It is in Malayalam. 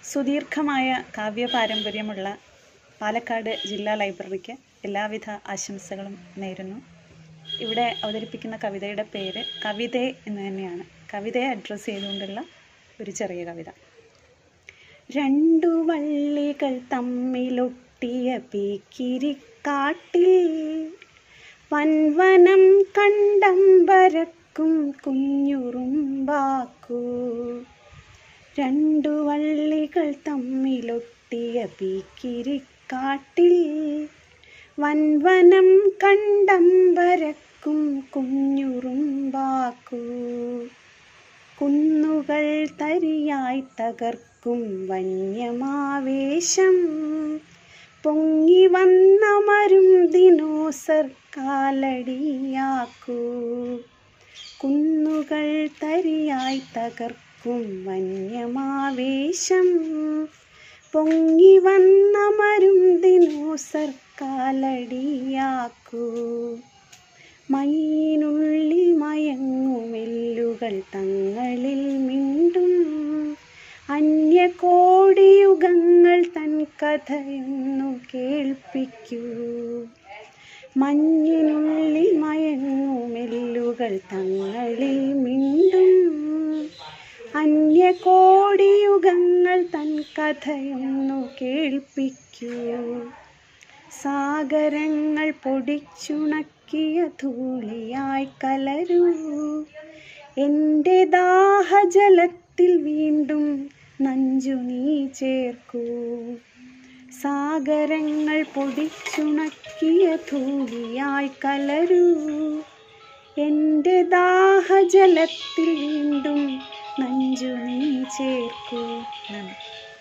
സുദീർഘമായ കാവ്യ പാരമ്പര്യമുള്ള പാലക്കാട് ജില്ലാ ലൈബ്രറിക്ക് എല്ലാവിധ ആശംസകളും നേരുന്നു ഇവിടെ അവതരിപ്പിക്കുന്ന കവിതയുടെ പേര് കവിതേ എന്ന് തന്നെയാണ് കവിതയെ അഡ്രസ്സ് ചെയ്തുകൊണ്ടുള്ള ഒരു ചെറിയ കവിത രണ്ടു വള്ളികൾ തമ്മിലൊട്ടിയ പീക്കിരിക്കാട്ടിൽ വൻവനം കണ്ടമ്പരക്കും കുഞ്ഞുറുമ്പാക്കൂ രണ്ടു വള്ളികൾ തമ്മിലൊട്ടിയ പീക്കിരിക്കാട്ടിൽ വൻവനം കണ്ടമ്പരക്കും കുഞ്ഞുറുമ്പാക്കൂ കുന്നുകൾ തരിയായി തകർക്കും വന്യമാവേശം പൊങ്ങി വന്നമരും ദിനോസർ കാലടിയാക്കൂ കുന്നുകൾ തരിയായി തകർക്കും വന്യമാവേശം പൊങ്ങി വന്നമരും ദിനോസർ കാലടിയാക്കൂ മഞ്ഞിനുള്ളിൽ മയങ്ങുമെല്ലുകൾ തങ്ങളിൽ മിണ്ടും അന്യകോടിയുഗങ്ങൾ തൻ കഥയൊന്നു കേൾപ്പിക്കൂ മഞ്ഞിനുള്ളിൽ മയങ്ങുമെല്ലുകൾ തങ്ങളിൽ മിണ്ടും അന്യകോടിയുഗങ്ങൾ തൻ കഥയൊന്നു കേൾപ്പിക്കൂ സാഗരങ്ങൾ പൊടിച്ചുണക്കിയ ധൂളിയായി കലരൂ എൻ്റെ ദാഹജലത്തിൽ വീണ്ടും നഞ്ചു നീ ചേർക്കൂ സാഗരങ്ങൾ പൊടിച്ചുണക്കിയ ധൂളിയായി കലരൂ എൻ്റെ ദാഹജലത്തിൽ വീണ്ടും നഞ്ചു നീ ചേർക്കൂ നന്ദി